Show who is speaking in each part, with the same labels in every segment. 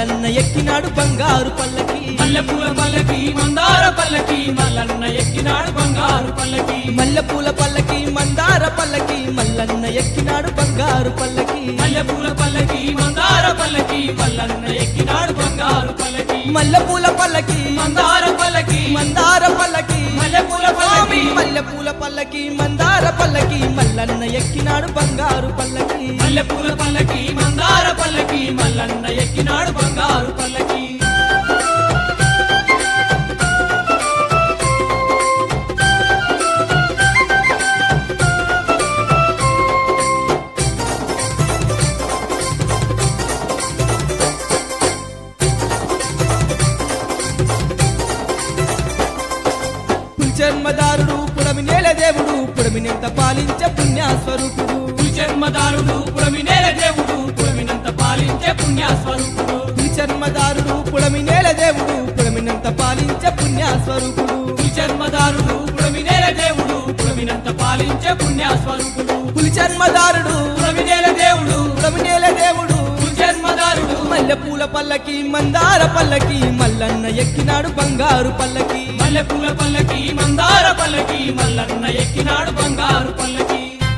Speaker 1: మల్లన్న ఎక్కినాడు బంగారు పల్లకి
Speaker 2: మల్లెపూల పల్లకి మందార పల్లకి మల్లన్న ఎక్కినాడు బంగారు పల్లకి
Speaker 1: మల్లెపూల పల్లకి మందార పల్లకి మల్లన్న ఎక్కినాడు బంగారు పల్లకి
Speaker 2: మల్లెపూల పల్లకి మందార పల్లకి మల్లన్న ఎక్కినాడు బంగారు పల్లకి
Speaker 1: మల్లెపూల పల్లకి
Speaker 2: మందార పల్లకి
Speaker 1: మందార పల్లకి
Speaker 2: మల్లెపూల పల్లకి
Speaker 1: మల్లెపూల పల్లకి మందార పల్లకి మల్లన్న ఎక్కినాడు బంగారు పల్లకి
Speaker 2: మల్లెపూల పల్లకి మందార పల్లకి మల్లన్న ఎక్కినాడు బంగారు పల్లకి
Speaker 1: పుల్చర్మదారుడు పుడమి నేల దేవుడు పుడమినెంత పాలించ పుణ్యస్వరూపుడు
Speaker 2: చర్మదారుడు పురమినేల దేవుడు పురమినంత పాలించే పుణ్యస్వరూపుడు
Speaker 1: పులిచర్మదారుడు పుడమి నేల దేవుడు పుడమినంత పాలించ పుణ్యస్వరూపుడు
Speaker 2: చర్మదారుడు పురమినేల దేవుడు పురమినంత పాలించే పుణ్యస్వరూపుడు
Speaker 1: పులిచర్మదారుడు
Speaker 2: పురమినేల దేవుడు
Speaker 1: పుడమి నేల దేవుడు
Speaker 2: చర్మదారుడు
Speaker 1: మల్లెపూల పల్లకి మందార పల్లకి మల్లన్న ఎక్కినాడు బంగారు పల్లకి
Speaker 2: మల్లెపూల పల్లకి మందార పల్లకి మల్లన్న ఎక్కినాడు బంగారు పల్లకి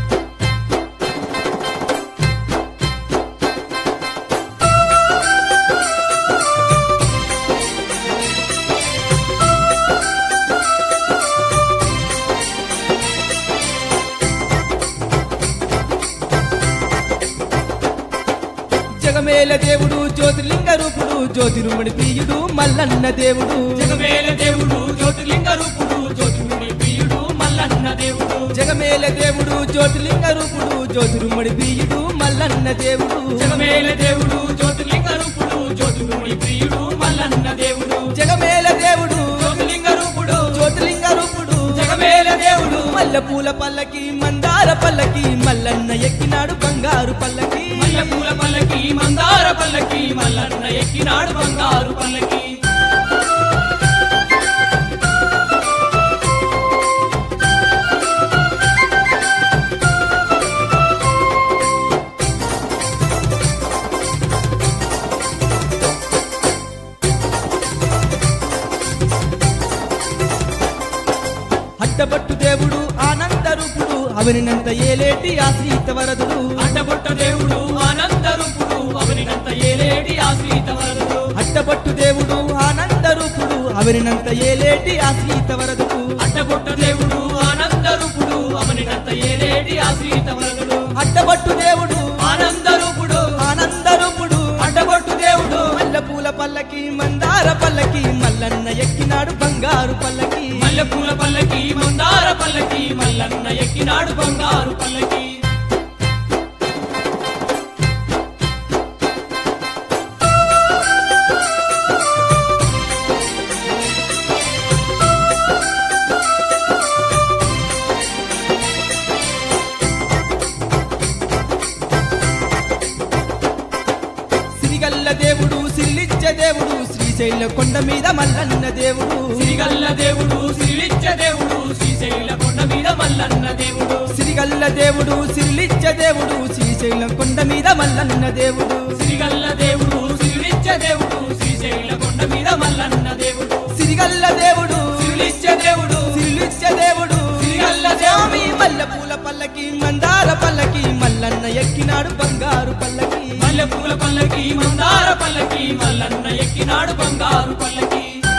Speaker 1: జగమేల దేవుడు జ్యోతిలింగ రూపుడు జ్యోతిరుమడి ప్రియుడు మల్లన్న దేవుడు
Speaker 2: జగమేల దేవుడు జ్యోతిలింగ రూపుడు జ్యోతిముడి ప్రియుడు మల్లన్న దేవుడు
Speaker 1: జగమేల దేవుడు జ్యోతిలింగ రూపుడు జ్యోతిరుమడి ప్రియుడు మల్లన్న దేవుడు
Speaker 2: జగమేల దేవుడు జ్యోతిలింగ రూపుడు జ్యోతిముడి ప్రియుడు మల్లన్న దేవుడు
Speaker 1: జగమేల దేవుడు
Speaker 2: జ్యోతిలింగ రూపుడు
Speaker 1: జ్యోతిలింగ రూపుడు
Speaker 2: జగమేల దేవుడు
Speaker 1: మల్లెపూల పల్లకి మందార పల్లకి మల్లన్న ఎక్కినాడు బంగారు పల్లకి
Speaker 2: మల్లెపూల పల్లకి మందార పల్లకి మల్లన్న ఎక్కినాడు బంగారు పల్లకి
Speaker 1: అడ్డబట్టు దేవుడు ఆనంద రూపుడు అవనినంత ఏలేటి ఆశ్రీత వరదుడు
Speaker 2: అడ్డబొట్ట దేవుడు ఆనంద రూపుడు అవనినంత ఏలేటి ఆశ్రీత వరదుడు
Speaker 1: అడ్డబట్టు దేవుడు ఆనంద రూపుడు అవనినంత ఏలేటి ఆశ్రీత వరదుడు
Speaker 2: అడ్డబొట్ట దేవుడు ఆనంద రూపుడు అవనినంత ఏలేటి ఆశ్రీత వరదుడు
Speaker 1: అడ్డబట్టు దేవుడు
Speaker 2: ఆనంద రూపుడు
Speaker 1: ఆనంద రూపుడు
Speaker 2: అడ్డబొట్టు దేవుడు
Speaker 1: మల్లెపూల పల్లకి మందార పల్లకి మల్లన్న ఎక్కినాడు బంగారు పల్లకి
Speaker 2: మల్లెపూల పల్లకి మందార పల్లకి మల్లన్న ఎక్కినాడు బంగారు పల్లకి
Speaker 1: సిరిగల్ల దేవుడు సిరిలిచ్చ దేవుడు శ్రీశైల కొండ మీద మల్లన్న దేవుడు
Speaker 2: సిరిగల్ల దేవుడు సిరిలిచ్చ దేవుడు శ్రీశైల కొండ మీద మల్లన్న దేవుడు
Speaker 1: సిరిగల్ల దేవుడు సిరిలిచ్చ దేవుడు శ్రీశైలం కొండ మీద మల్లన్న దేవుడు
Speaker 2: సిరిగల్ల దేవుడు సిరిలిచ్చ దేవుడు శ్రీశైల కొండ మీద మల్లన్న దేవుడు
Speaker 1: సిరిగల్ల దేవుడు
Speaker 2: సిరిలిచ్చ దేవుడు
Speaker 1: సిరిలిచ్చ దేవుడు
Speaker 2: సిరిగల్ల
Speaker 1: స్వామి
Speaker 2: దేవుడు
Speaker 1: మల్లెపూల పల్లకి మందార పల్లకి మల్లన్న ఎక్కినాడు బంగారు పల్లకి
Speaker 2: మల్లెపూల పల్లకి మందార పల్లకి మల్లన్న ఎక్కినాడు బంగారు పల్లకి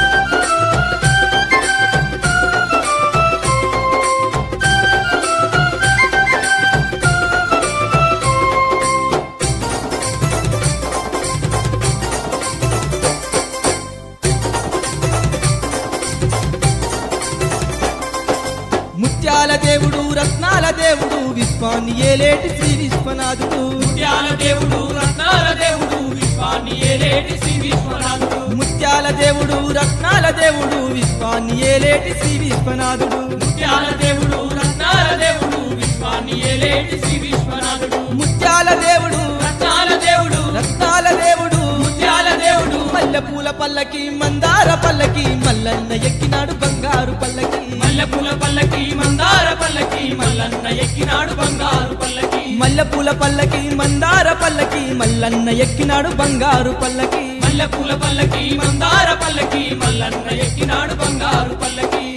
Speaker 1: ముత్యాల దేవుడు రత్నాల దేవుడు విశ్వాన్ని ఏలేటి శ్రీ విశ్వనాథుడు
Speaker 2: ముత్యాల దేవుడు రత్నాల దేవుడు విశ్వాన్ని ఏలేటి శ్రీ విశ్వనాథుడు
Speaker 1: ముత్యాల దేవుడు రత్నాల దేవుడు విశ్వాన్ని ఏలేటి శ్రీ విశ్వనాథుడు
Speaker 2: ముత్యాల దేవుడు రత్నాల దేవుడు విశ్వాన్ని ఏలేటి శ్రీ విశ్వనాథుడు
Speaker 1: ముత్యాల దేవుడు
Speaker 2: రత్నాల దేవుడు
Speaker 1: రత్నాల దేవుడు
Speaker 2: ముత్యాల దేవుడు
Speaker 1: మల్లెపూల పల్లకి మందార పల్లకి మల్లన్న ఎక్కినాడు బంగారు పల్లకి
Speaker 2: మల్లెపూల పల్లకి మందార పల్లకి మల్లన్న ఎక్కినాడు బంగారు పల్లకి
Speaker 1: మల్లెపూల పల్లకి మందార పల్లకి మల్లన్న ఎక్కినాడు బంగారు పల్లకి
Speaker 2: మల్లె పూల పల్లకి మందార పల్లకి మల్లన్న ఎక్కినాడు బంగారు పల్లకి